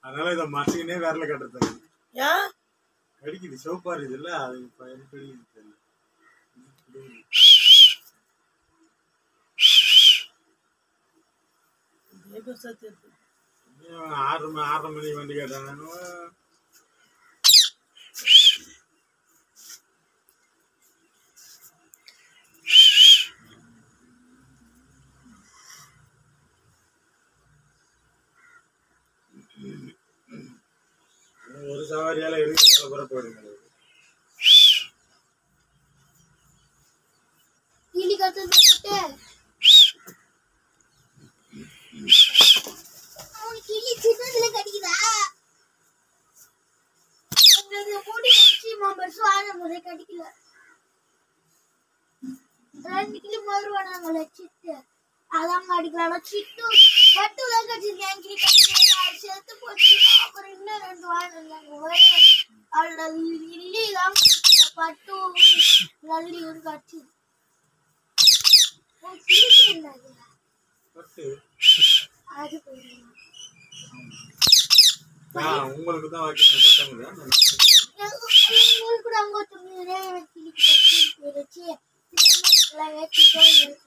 அதனால இதை மசிக்கினே விரல கட்டுறது ஏன் கடிக்குது சிவப்பா இருக்குதுல்ல அது இப்ப எனக்கு கடிக்குது தெரியல ஏதோ சத்து இருக்கு. இன்னும் ஆறு மணி ஆறரை மணி வண்டி கேட்டாங்க இன்னும் ஒரு சவாரியால இருக்கு புற போயிடுங்க கிளி கத்துறது போட்டு அவனுக்கு கிளி சின்னதுல கடிக்குதா அந்த மூடி வச்சு மாம்பரிசு ஆன முறை கடிக்கல ரெண்டு கிளி மறுவானாங்களே சிட்டு அதான் அடிக்கலாம் சிட்டு பட்டு தான் கடிச்சிருக்கேன் கிளி கடிக்கல அது செத்து போச்சு அப்புறம் இன்னும் ரெண்டு வாரம் இருந்தாங்க அவளோட இல்லி தான் பட்டு நல்லியும் கடிச்சு உன் கிளிக்கு என்னது பட்டு அது போயிடும் ஆ, உங்களுக்கு தான் வைக்கணும் பட்டங்களா உங்களுக்கு கூட அங்க ஒருத்தவங்க நிறைய கிளிக்கு கட்டி வச்சு ஏற்றிக்கோ